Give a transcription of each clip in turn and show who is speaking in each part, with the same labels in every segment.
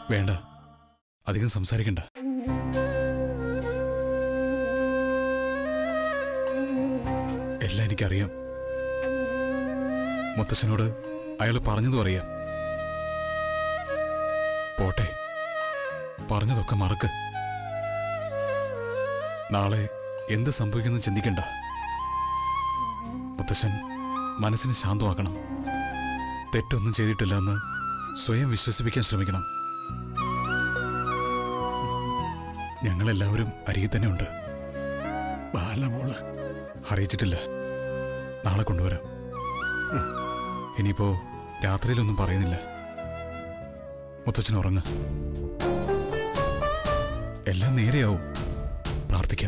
Speaker 1: വേണ്ട അധികം സംസാരിക്കണ്ട എല്ലാം എനിക്കറിയാം മുത്തച്ഛനോട് അയാൾ പറഞ്ഞതും അറിയാം പോട്ടെ പറഞ്ഞതൊക്കെ മറക്ക് നാളെ എന്ത് സംഭവിക്കുമെന്ന് ചിന്തിക്കണ്ട മുത്തശ്ശൻ മനസ്സിനെ ശാന്തമാക്കണം തെറ്റൊന്നും ചെയ്തിട്ടില്ല എന്ന് സ്വയം വിശ്വസിപ്പിക്കാൻ ശ്രമിക്കണം ഞങ്ങളെല്ലാവരും അരികിൽ തന്നെ ഉണ്ട് ബാലമോള് അറിയിച്ചിട്ടില്ല നാളെ കൊണ്ടുവരാം ഇനിയിപ്പോ രാത്രിയിലൊന്നും പറയുന്നില്ല മുത്തച്ഛൻ ഉറങ്ങ എല്ലാം നേരെയാവും പ്രാർത്ഥിക്കാം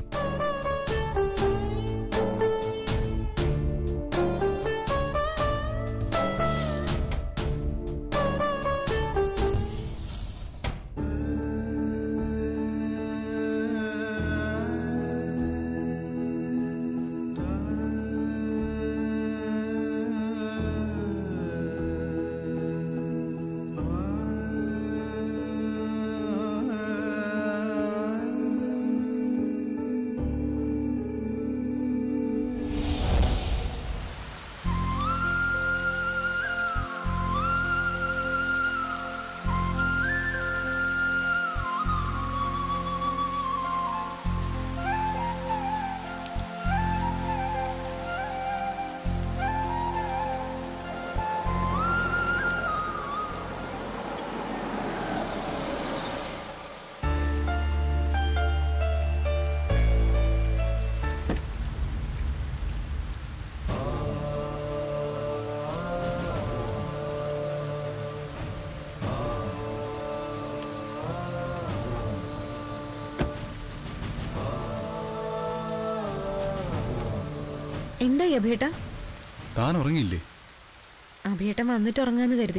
Speaker 2: എന്തായി അഭേട്ട
Speaker 1: താൻ ഉറങ്ങിയില്ലേ
Speaker 2: അഭേട്ടൻ വന്നിട്ട് ഉറങ്ങാന്ന് കരുതി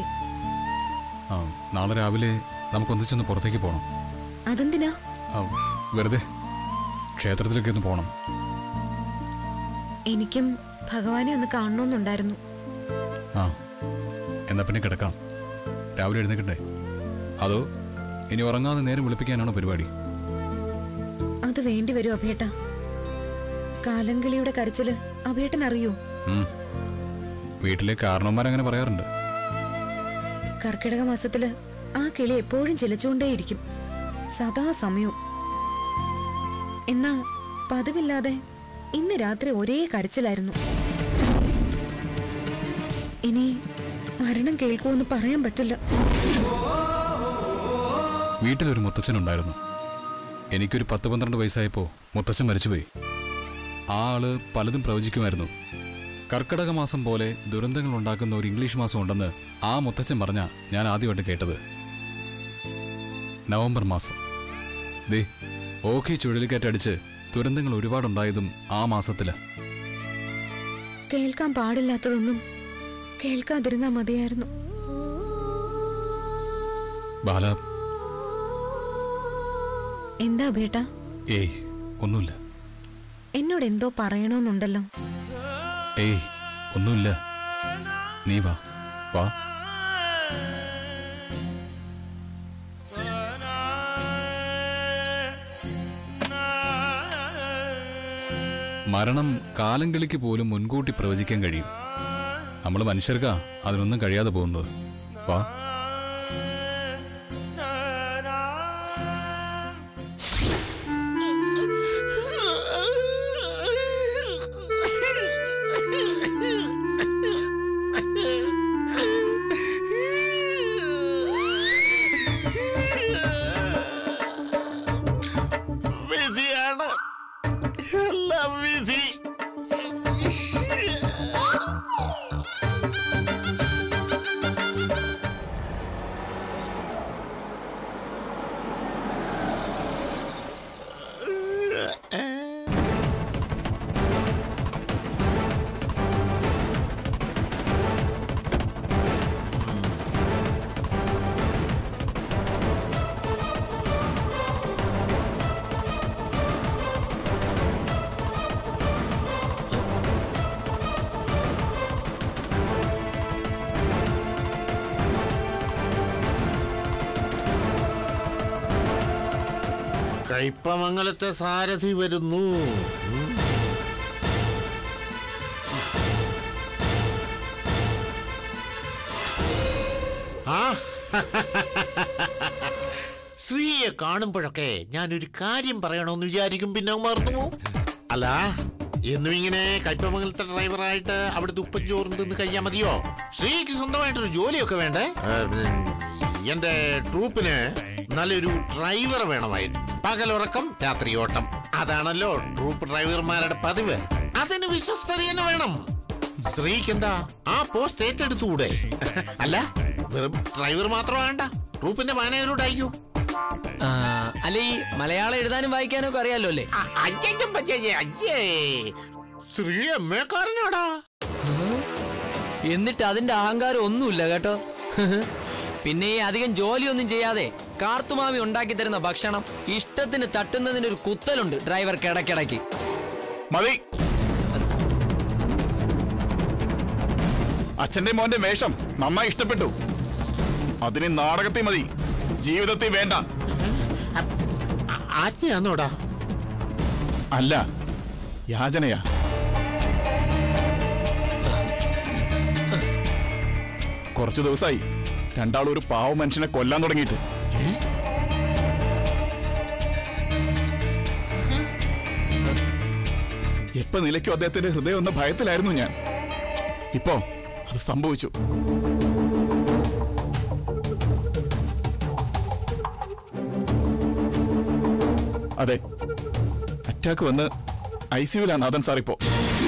Speaker 1: ആ നാളെ രാവിലെ നമുക്കൊന്നിച്ചൊന്ന് പുറത്തേക്ക് പോകണം
Speaker 2: അതെന്തിനാ
Speaker 1: ആ, വെറുതെ ക്ഷേത്രത്തിലേക്ക് ഒന്ന് പോകണം
Speaker 2: എനിക്കും ഭഗവാനെ ഒന്ന് കാണണമെന്നുണ്ടായിരുന്നു
Speaker 1: ആ എന്നാ പിന്നെ കിടക്കാം രാവിലെ എഴുന്നേക്കണ്ടേ അതോ ഇനി ഉറങ്ങാതെ നേരം വിളിപ്പിക്കാനാണോ പരിപാടി
Speaker 2: അത് വേണ്ടി വരും അഭേട്ട കാലങ്കിളിയുടെ കരച്ചില് അഭേട്ടൻ അറിയോ
Speaker 1: ഉം. വീട്ടിലെ കാരണവന്മാരങ്ങനെ പറയാറുണ്ട്
Speaker 2: കർക്കിടക മാസത്തില് ആ കിളി എപ്പോഴും ചിലച്ചുകൊണ്ടേയിരിക്കും സദാ സമയവും എന്നാ പതിവില്ലാതെ ഇന്ന് രാത്രി ഒരേ കരച്ചിലായിരുന്നു ഇനി മരണം കേൾക്കുമെന്ന് പറയാൻ പറ്റില്ല
Speaker 1: വീട്ടിലൊരു മുത്തച്ഛനുണ്ടായിരുന്നു എനിക്കൊരു പത്ത് പന്ത്രണ്ട് വയസ്സായപ്പോൾ മുത്തച്ഛൻ മരിച്ചുപോയി ആ ആള് പലതും പ്രവചിക്കുമായിരുന്നു കർക്കിടക മാസം പോലെ ദുരന്തങ്ങൾ ഉണ്ടാക്കുന്ന ഒരു ഇംഗ്ലീഷ് മാസം ഉണ്ടെന്ന് ആ മുത്തച്ഛൻ പറഞ്ഞ ഞാൻ ആദ്യമായിട്ട് കേട്ടത് നവംബർ മാസം ദേ ഓഖി ചുഴലിക്കാറ്റടിച്ച് ദുരന്തങ്ങൾ ഒരുപാടുണ്ടായതും ആ മാസത്തില്
Speaker 2: കേൾക്കാൻ പാടില്ലാത്തതൊന്നും കേൾക്കാതിരുന്നാ മതിയായിരുന്നു
Speaker 1: ബാല
Speaker 2: എന്താ ബേട്ട
Speaker 1: ഏയ് ഒന്നുമില്ല
Speaker 2: എന്നോട് എന്തോ പറയണമെന്നുണ്ടല്ലോ
Speaker 1: ഏയ് ഒന്നുമില്ല നീ വാ വാ മരണം കാലം കളിക്ക് പോലും മുൻകൂട്ടി പ്രവചിക്കാൻ കഴിയും നമ്മൾ മനുഷ്യർക്കാ അതിനൊന്നും കഴിയാതെ പോകുന്നത് വാ
Speaker 3: വിധിയാണ് എല്ലാം വിധി കയ്പമംഗലത്തെ സാരഥി വരുന്നു ആ ശ്രീയെ കാണുമ്പോഴൊക്കെ ഞാനൊരു കാര്യം പറയണമെന്ന് വിചാരിക്കും പിന്നെ അങ്ങ് മറന്നു പോവും അല്ല എന്നും ഇങ്ങനെ കയ്പമംഗലത്തെ ഡ്രൈവറായിട്ട് അവിടുത്തെ ഉപ്പൻ ചോറും തിന്ന് കഴിയാൻ മതിയോ ശ്രീക്ക് സ്വന്തമായിട്ടൊരു ജോലിയൊക്കെ വേണ്ടേ ഏ, ഉം, എന്റെ ട്രൂപ്പിന് നല്ലൊരു ഡ്രൈവർ വേണമായിരുന്നു പകലുറക്കം രാത്രി ഓട്ടം അതാണല്ലോ ട്രൂപ്പ് ഡ്രൈവർമാരുടെ പതിവ് അതിന് വിശ്വസ്തരീയനെ വേണം ശ്രീക്ക് എന്താ ആ പോസ്റ്റ് ഏറ്റെടുത്തുകൂടെ അല്ല വെറും ഡ്രൈവർ മാത്രം വേണ്ട ട്രൂപ്പിന്റെ മാനേജരോട് അയക്കൂ
Speaker 4: ആ, അല്ല ഈ മലയാളം എഴുതാനും വായിക്കാനും ഒക്കെ അറിയാലോ അല്ലേ
Speaker 3: അ- അയ്യയ്യ പയ്യയ്യ, അയ്യേ ശ്രീ എം എ കാരനാടാ
Speaker 4: എന്നിട്ട് അതിന്റെ അഹങ്കാരം ഒന്നുമില്ല കേട്ടോ പിന്നെ ഈ അധികം ജോലിയൊന്നും ചെയ്യാതെ കാർത്തുമാമി ഉണ്ടാക്കി തരുന്ന ഭക്ഷണം ഇഷ്ടത്തിന് തട്ടുന്നതിന് ഒരു കുത്തലുണ്ട് ഡ്രൈവർക്ക് ഇടയ്ക്കിടയ്ക്ക്
Speaker 5: മതി അച്ഛന്റെ മോന്റെ വേഷം നന്നായി ഇഷ്ടപ്പെട്ടു അതിന് നാടകത്തിൽ മതി ജീവിതത്തിൽ വേണ്ട
Speaker 3: അ- ആജ്ഞയാന്നോടാ
Speaker 5: അല്ല യാചനയാ കുറച്ചു ദിവസമായി രണ്ടാളും ഒരു പാവ മനുഷ്യനെ കൊല്ലാൻ തുടങ്ങിയിട്ട് എപ്പോ നിലയ്ക്കും അദ്ദേഹത്തിന്റെ ഹൃദയം എന്ന ഭയത്തിലായിരുന്നു ഞാൻ ഇപ്പോ അത് സംഭവിച്ചു അതെ അറ്റാക്ക് വന്ന് ഐ സിയുലാണ് നാഥൻ സാർ ഇപ്പോ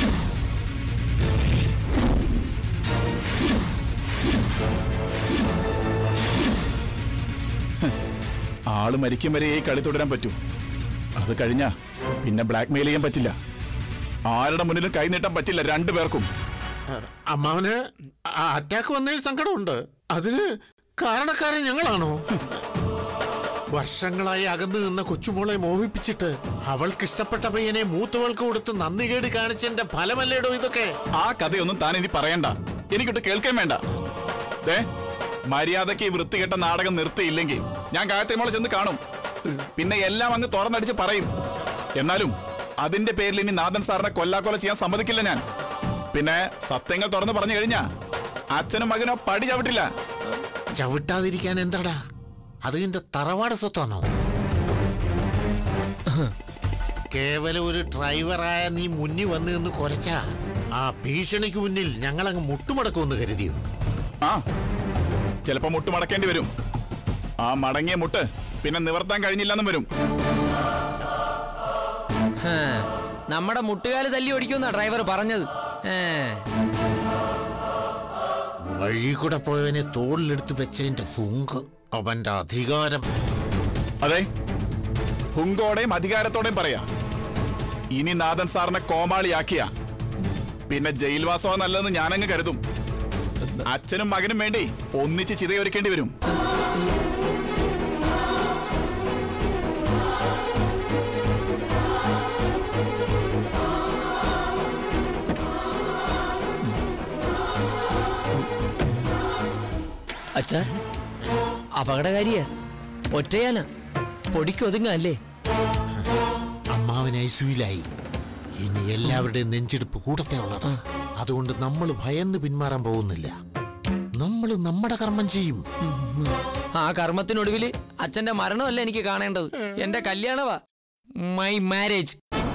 Speaker 5: ഹ്, ആള് മരിക്കും വരെ ഈ കളി തുടരാൻ പറ്റൂ അത് കഴിഞ്ഞാ പിന്നെ ബ്ലാക്ക് മെയിൽ ചെയ്യാൻ പറ്റില്ല ആരുടെ മുന്നിലും കൈ നീട്ടാൻ പറ്റില്ല രണ്ടു പേർക്കും
Speaker 3: അമ്മാവന് അറ്റാക്ക് വന്നതിൽ സങ്കടമുണ്ട് അതിന് കാരണക്കാരൻ ഞങ്ങളാണോ വർഷങ്ങളായി അകന്നു നിന്ന കൊച്ചുമോളെ മോഹിപ്പിച്ചിട്ട് അവൾക്ക് ഇഷ്ടപ്പെട്ട പയ്യനെ മൂത്തവൾക്ക് കൊടുത്ത് നന്ദികേട് കാണിച്ചതിന്റെ ഫലമല്ലേടോ ഇതൊക്കെ
Speaker 5: ആ കഥയൊന്നും താൻ ഇനി പറയണ്ട എനിക്കൊട്ട് കേൾക്കാൻ വേണ്ട ദേ മര്യാദയ്ക്ക് ഈ വൃത്തികെട്ട നാടകം നിർത്തിയില്ലെങ്കിൽ ഞാൻ ഗായത്രി മോളെ ചെന്ന് കാണും പിന്നെ എല്ലാം അങ്ങ് തുറന്നടിച്ച് പറയും എന്നാലും അതിന്റെ പേരിൽ ഇനി നാഥൻ സാറിനെ കൊല്ലാക്കൊല ചെയ്യാൻ സമ്മതിക്കില്ല ഞാൻ പിന്നെ സത്യങ്ങൾ തുറന്നു പറഞ്ഞു കഴിഞ്ഞാ അച്ഛനും മകനോ പടി ചവിട്ടില്ല
Speaker 3: ചവിട്ടാതിരിക്കാൻ എന്താടാ അത് നിന്റെ തറവാട് സ്വത്താണോ കേവലം ഒരു ഡ്രൈവറായ നീ മുന്നിൽ വന്ന് നിന്ന് കുറച്ച ആ ഭീഷണിക്ക് മുന്നിൽ ഞങ്ങളങ്ങ് മുട്ടുമടക്കുമെന്ന് കരുതിയോ
Speaker 5: ആ ചിലപ്പോ മുട്ട് മടക്കേണ്ടി വരും ആ മടങ്ങിയ മുട്ട് പിന്നെ നിവർത്താൻ കഴിഞ്ഞില്ലെന്നും വരും
Speaker 4: ഹാ, നമ്മുടെ മുട്ടുകാല് തല്ലി ഓടിക്കുമെന്നാ ഡ്രൈവർ പറഞ്ഞത് ഏ,
Speaker 3: വഴി കൂടെ പോയവനെ തോളിലെടുത്ത് വെച്ചതിന്റെ ഹുങ്ക് അവന്റെ അധികാരം
Speaker 5: അതെ ഹുങ്കോടെയും അധികാരത്തോടെയും പറയാ ഇനി നാഥൻ സാറിനെ കോമാളിയാക്കിയ പിന്നെ ജയിൽവാസമാ നല്ലതെന്ന് ഞാനങ്ങ് കരുതും അച്ഛനും മകനും വേണ്ടി ഒന്നിച്ച് ചിതയൊരുക്കേണ്ടി വരും
Speaker 4: അച്ഛാ അപകടകാരിയാ ഒറ്റയാന പൊടിക്കൊതുങ്ങല്ലേ
Speaker 3: അമ്മാവൻ ഐസുയിലായി ഇനി എല്ലാവരുടെയും നെഞ്ചെടുപ്പ് കൂടത്തെ ഉള്ളത് അതുകൊണ്ട് നമ്മൾ ഭയന്ന് പിന്മാറാൻ പോകുന്നില്ല നമ്മൾ നമ്മുടെ കർമ്മം ചെയ്യും
Speaker 4: ആ കർമ്മത്തിനൊടുവിൽ അച്ഛന്റെ മരണമല്ല എനിക്ക് കാണേണ്ടത് എന്റെ കല്യാണവാ മൈ മാരേജ്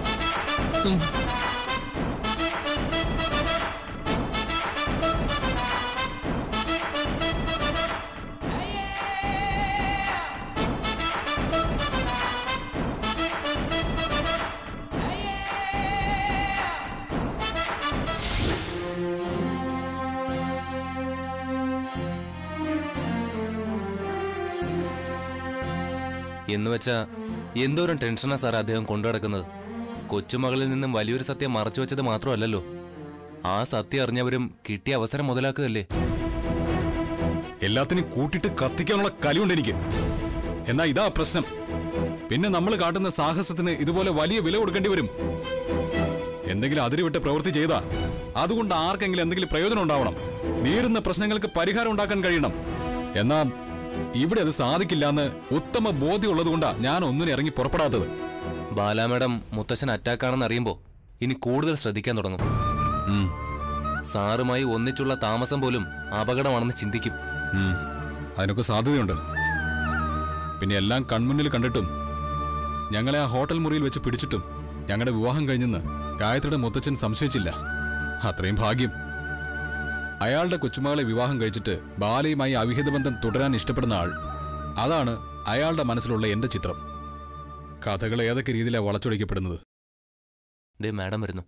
Speaker 6: എന്ന് വെച്ചാ എന്തോരം ടെൻഷനാ സാർ അദ്ദേഹം കൊണ്ടു നടക്കുന്നത് കൊച്ചുമകളിൽ നിന്നും വലിയൊരു സത്യം മറച്ചു വെച്ചത് മാത്രമല്ലല്ലോ ആ സത്യം അറിഞ്ഞവരും കിട്ടിയ അവസരം മുതലാക്കുകയല്ലേ
Speaker 1: എല്ലാത്തിനും കൂട്ടിട്ട് കത്തിക്കാനുള്ള കലിയുണ്ട് എനിക്ക് എന്നാ ഇതാ പ്രശ്നം പിന്നെ നമ്മൾ കാട്ടുന്ന സാഹസത്തിന് ഇതുപോലെ വലിയ വില കൊടുക്കേണ്ടി വരും എന്തെങ്കിലും അതിരുവിട്ട് പ്രവൃത്തി ചെയ്താ അതുകൊണ്ട് ആർക്കെങ്കിലും എന്തെങ്കിലും പ്രയോജനം ഉണ്ടാവണം നീറുന്ന പ്രശ്നങ്ങൾക്ക് പരിഹാരം ഉണ്ടാക്കാൻ കഴിയണം എന്നാ ഇവിടെ അത് സാധിക്കില്ലാന്ന് ഉത്തമ ബോധ്യമുള്ളതുകൊണ്ടാ ഞാൻ ഒന്നിനും ഇറങ്ങി പുറപ്പെടാത്തത്
Speaker 6: ബാല മാഡം മുത്തശ്ശൻ അറ്റാക്കാണെന്ന് അറിയുമ്പോൾ ഇനി കൂടുതൽ ശ്രദ്ധിക്കാൻ തുടങ്ങും
Speaker 1: ഉം,
Speaker 6: സാറുമായി ഒന്നിച്ചുള്ള താമസം പോലും അപകടമാണെന്ന് ചിന്തിക്കും
Speaker 1: ഉം. അതിനൊക്കെ സാധ്യതയുണ്ട് പിന്നെ എല്ലാം കൺമുന്നിൽ കണ്ടിട്ടും ഞങ്ങളെ ആ ഹോട്ടൽ മുറിയിൽ വെച്ച് പിടിച്ചിട്ടും ഞങ്ങളുടെ വിവാഹം കഴിഞ്ഞെന്ന് ഗായത്രിയുടെ മുത്തച്ഛൻ സംശയിച്ചില്ല അത്രയും ഭാഗ്യം അയാളുടെ കൊച്ചുമകളെ വിവാഹം കഴിച്ചിട്ട് ബാലയുമായി അവിഹിത ബന്ധം തുടരാൻ ഇഷ്ടപ്പെടുന്ന ആൾ അതാണ് അയാളുടെ മനസ്സിലുള്ള എന്റെ ചിത്രം കഥകൾ ഏതൊക്കെ രീതിയിലാണ് വളച്ചൊടിക്കപ്പെടുന്നത്
Speaker 6: ദേ മാഡം വരുന്നു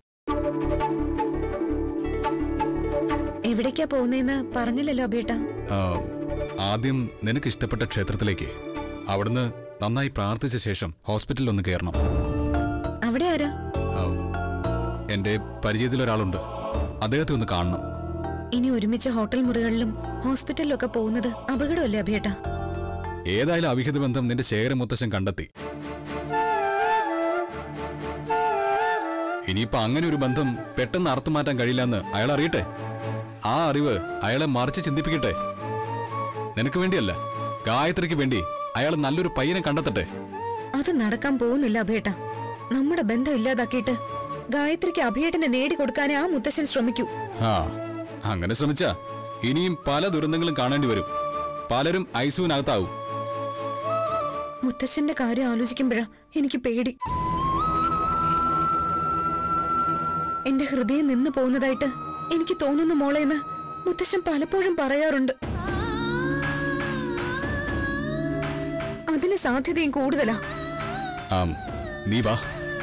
Speaker 2: എവിടേക്കാ പോകുന്നേന്ന് പറഞ്ഞില്ലല്ലോ അബേട്ടാ
Speaker 1: ആ, ആദ്യം നിനക്ക് ഇഷ്ടപ്പെട്ട ക്ഷേത്രത്തിലേക്ക് അവിടുന്ന് നന്നായി പ്രാർത്ഥിച്ച ശേഷം ഹോസ്പിറ്റലിൽ ഒന്ന് കയറണം
Speaker 2: അവിടെ ആരാ
Speaker 1: ആ, എന്റെ പരിചയത്തിലൊരാളുണ്ട് അദ്ദേഹത്തെ ഒന്ന് കാണണം
Speaker 2: ഇനി ഒരുമിച്ച് ഹോട്ടൽ മുറികളിലും ഹോസ്പിറ്റലിലൊക്കെ പോകുന്നത് അപകടമല്ലേ അബേട്ടാ
Speaker 1: ഏതായാലും അവിഹിത ബന്ധം നിന്റെ ശേഖര മുത്തശ്ശൻ കണ്ടെത്തി ഇനിയിപ്പോ അങ്ങനെ ഒരു ബന്ധം പെട്ടെന്ന് അർത്ഥമാറ്റാൻ കഴിയില്ലെന്ന് അയാൾ അറിയട്ടെ ആ അറിവ് അയാളെ മറിച്ച് ചിന്തിപ്പിക്കട്ടെ നിനക്ക് വേണ്ടിയല്ല ഗായത്രിക്ക് വേണ്ടി അയാൾ നല്ലൊരു പയ്യനെ കണ്ടെത്തട്ടെ
Speaker 2: അത് നടക്കാൻ പോകുന്നില്ല അഭേട്ട നമ്മുടെ ബന്ധം ഇല്ലാതാക്കിയിട്ട് ഗായത്രിക്ക് അഭേട്ടനെ നേടിക്കൊടുക്കാനേ ആ മുത്തശ്ശൻ ശ്രമിക്കൂ
Speaker 1: ആ അങ്ങനെ ശ്രമിച്ചാ ഇനിയും പല ദുരന്തങ്ങളും കാണേണ്ടി വരും പലരും ഐസുവിനകത്താവും
Speaker 2: മുത്തശ്ശന്റെ കാര്യം ആലോചിക്കുമ്പോഴാ എനിക്ക് പേടി എന്റെ ഹൃദയം നിന്നു പോകുന്നതായിട്ട് എനിക്ക് തോന്നുന്നു മോളേന്ന് മുത്തശ്ശൻ പലപ്പോഴും പറയാറുണ്ട് അതിന് സാധ്യതയും കൂടുതലാ
Speaker 1: ആം നീ വാ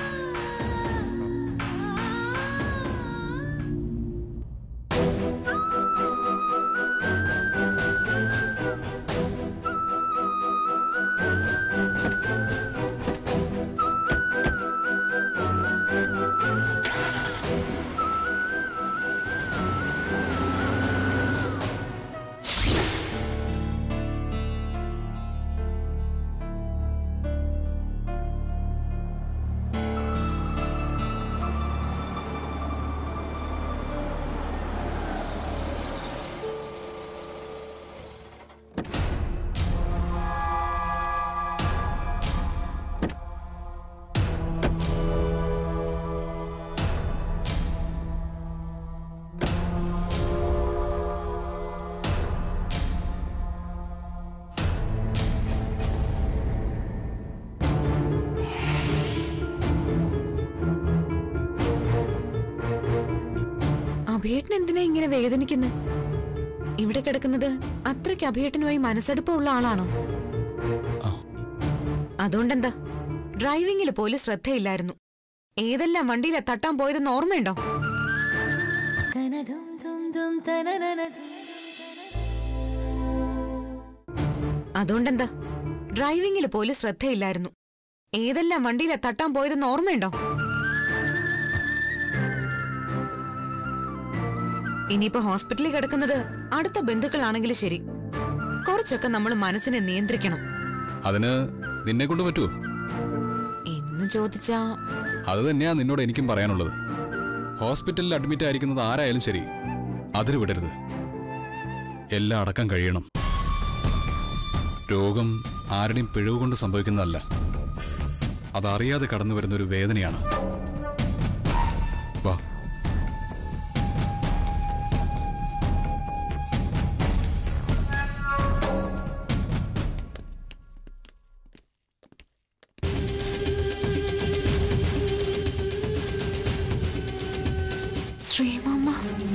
Speaker 2: അഭേട്ടൻ എന്തിനാ ഇങ്ങനെ വേദനിക്കുന്നത് ഇവിടെ കിടക്കുന്നത് അത്രയ്ക്ക് അഭേട്ടനുമായി മനസ്സെടുപ്പമുള്ള ആളാണോ അതുകൊണ്ടെന്താ ഡ്രൈവിംഗിൽ പോലും ശ്രദ്ധയില്ലായിരുന്നു ഏതെല്ലാം വണ്ടിയിലാ തട്ടാൻ പോയതെന്ന് ഓർമ്മയുണ്ടോ അതുകൊണ്ടെന്താ ഡ്രൈവിംഗിൽ പോലും ശ്രദ്ധയില്ലായിരുന്നു ഏതെല്ലാം വണ്ടിയിലാ തട്ടാൻ പോയതെന്ന് ഓർമ്മയുണ്ടോ ഇനിയിപ്പോ ഹോസ്പിറ്റലിൽ കിടക്കുന്നത് അടുത്ത ബന്ധുക്കളാണെങ്കിലും ശരി കുറച്ചൊക്കെ നമ്മൾ മനസ്സിനെ നിയന്ത്രിക്കണം
Speaker 1: അതിന് നിന്നെ കൊണ്ട് പറ്റുമോ
Speaker 2: എന്ന് ചോദിച്ചാ
Speaker 1: അത് തന്നെയാ നിന്നോട് എനിക്കും പറയാനുള്ളത് ഹോസ്പിറ്റലിൽ അഡ്മിറ്റ് ആയിരിക്കുന്നത് ആരായാലും ശരി അതിന് വിടരുത് എല്ലാം അടക്കം കഴിയണം രോഗം ആരുടെയും പിഴവ് കൊണ്ട് സംഭവിക്കുന്നതല്ല അതറിയാതെ കടന്നു വരുന്ന ഒരു വേദനയാണ് വാ
Speaker 2: ശ്രീമാമ്മ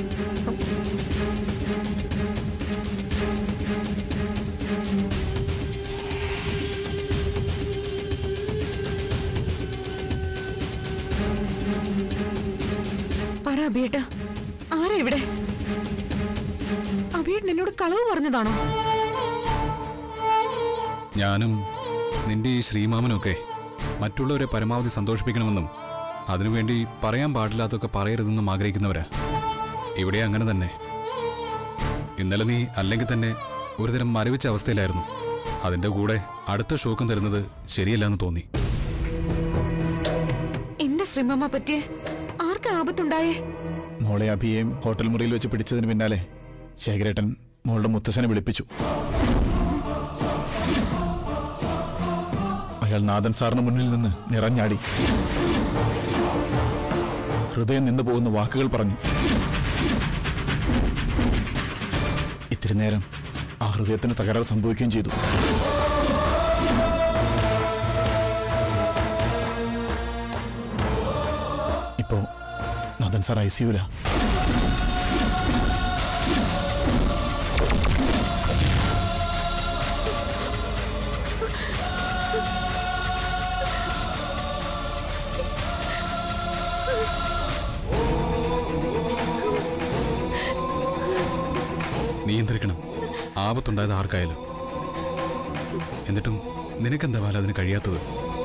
Speaker 2: പറ അബിയേട്ട ആരാ ഇവിടെ അബിയേട്ടൻ എന്നോട് കളവ് പറഞ്ഞതാണോ
Speaker 1: ഞാനും നിന്റെ ഈ ശ്രീമാമനൊക്കെ മറ്റുള്ളവരെ പരമാവധി സന്തോഷിപ്പിക്കണമെന്നും അതിനുവേണ്ടി പറയാൻ പാടില്ലാത്തൊക്കെ പറയരുതെന്നും ആഗ്രഹിക്കുന്നവരാ ഇവിടെ അങ്ങനെ തന്നെ ഇന്നലെ നീ അല്ലെങ്കിൽ തന്നെ ഒരുതരം മരവിച്ച അവസ്ഥയിലായിരുന്നു അതിന്റെ കൂടെ അടുത്ത ഷോക്കും തരുന്നത് ശരിയല്ലെന്ന് തോന്നി
Speaker 2: എന്താ ശ്രീമാമ്മ പറ്റിയേ ആർക്കാ ആപത്തുണ്ടായേ
Speaker 5: മോളെ അഭിയേയും ഹോട്ടൽ മുറിയിൽ വെച്ച് പിടിച്ചതിന് പിന്നാലെ ശേഖരേട്ടൻ മോളുടെ മുത്തശ്ശനെ വിളിപ്പിച്ചു അയാൾ നാഥൻ സാറിന് മുന്നിൽ നിന്ന് നിറഞ്ഞാടി ഹൃദയം നിന്നു പോകുന്ന വാക്കുകൾ പറഞ്ഞു ഇത്തിരി നേരം ആ ഹൃദയത്തിന് തകരാർ സംഭവിക്കുകയും ചെയ്തു ഇപ്പോ നാഥൻ സാർ ഐ സിയുല
Speaker 1: നിയന്ത്രിക്കണം ആപത്തുണ്ടായത് ആർക്കായാലും എന്നിട്ടും നിനക്കെന്താ ബാല അതിന് കഴിയാത്തത്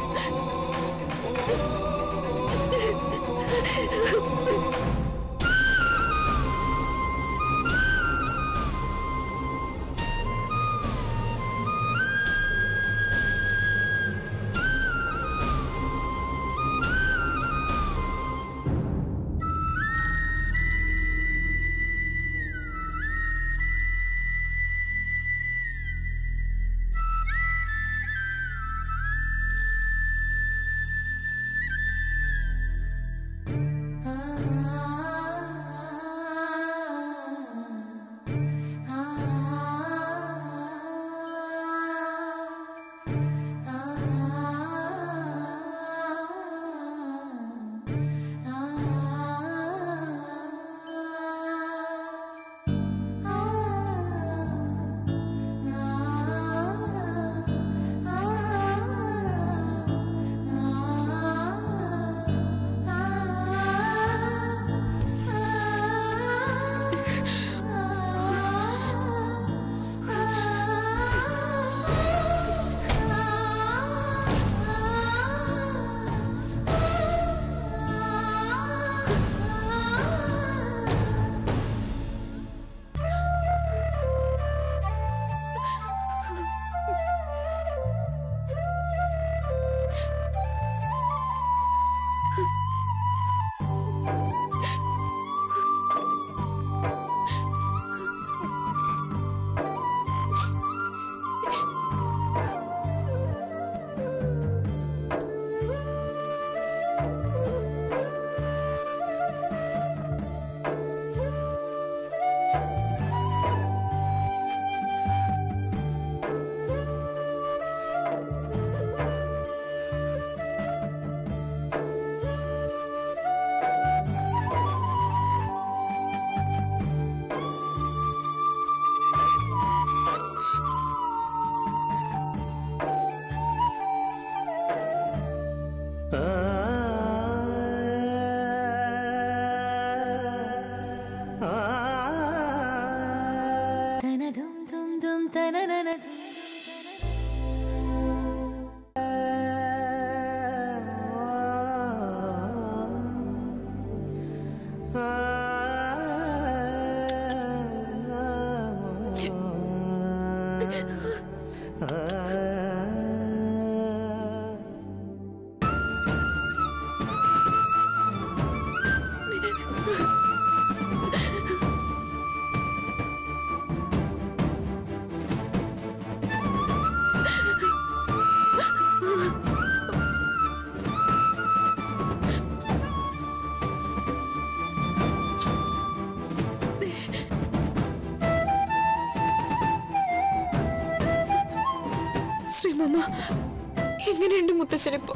Speaker 2: ശ്രീമമ്മ എങ്ങനെയുണ്ട് മുത്തശ്ശനിപ്പോ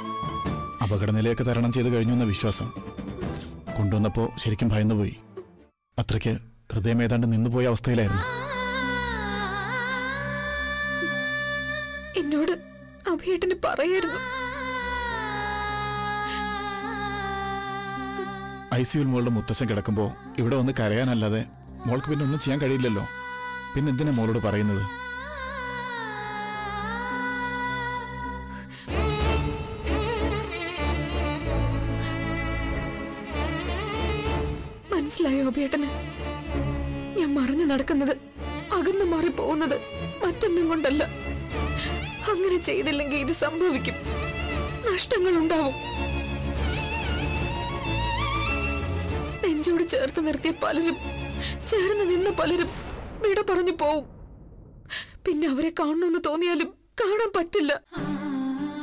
Speaker 5: അപകടനിലയൊക്കെ തരണം ചെയ്ത് കഴിഞ്ഞു എന്ന വിശ്വാസം കൊണ്ടുവന്നപ്പോ ശരിക്കും ഭയന്നുപോയി അത്രയ്ക്ക് ഹൃദയം ഏതാണ്ട് നിന്നുപോയ അവസ്ഥയിലായിരുന്നു
Speaker 2: എന്നോട് അഭിയേട്ടന് പറയായിരുന്നു
Speaker 5: ഐ സിയുൽ മോളുടെ മുത്തശ്ശൻ കിടക്കുമ്പോൾ ഇവിടെ വന്ന് കരയാനല്ലാതെ മോൾക്ക് പിന്നെ ഒന്നും ചെയ്യാൻ കഴിയില്ലല്ലോ പിന്നെ എന്തിനാ മോളോട് പറയുന്നത്
Speaker 2: മനസ്സിലായോ അഭിയേട്ടന് ഞാൻ മറഞ്ഞു നടക്കുന്നത് അകന്നു മാറി പോകുന്നത് മറ്റൊന്നും കൊണ്ടല്ല അങ്ങനെ ചെയ്തില്ലെങ്കിൽ ഇത് സംഭവിക്കും നഷ്ടങ്ങൾ ഉണ്ടാവും നെഞ്ചോട് ചേർത്ത് നിർത്തിയ പലരും ചേർന്ന് നിന്ന പലരും വിട പറഞ്ഞു പോവും പിന്നെ അവരെ കാണണമെന്ന് തോന്നിയാലും കാണാൻ പറ്റില്ല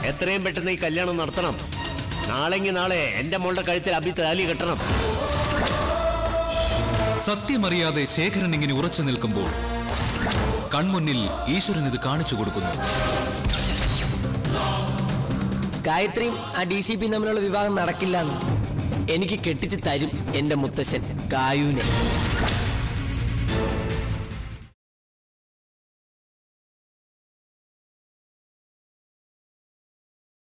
Speaker 7: എത്രയും പെട്ടെന്ന് ഈ കല്യാണം നടത്തണം നാളെങ്കി നാളെ എന്റെ മോളുടെ കഴുത്തിൽ അഭി താലി കെട്ടണം
Speaker 8: സത്യമറിയാതെ ശേഖരൻ ഇങ്ങനെ ഉറച്ചു നിൽക്കുമ്പോൾ കൺമുന്നിൽ ഈശ്വരൻ ഇത് കാണിച്ചു കൊടുക്കുന്നു
Speaker 4: ഗായത്രിയും ആ ഡി സി പി തമ്മിലുള്ള വിവാഹം നടക്കില്ല എനിക്ക് കെട്ടിച്ച് തരും എന്റെ മുത്തശ്ശൻ കായൂനെ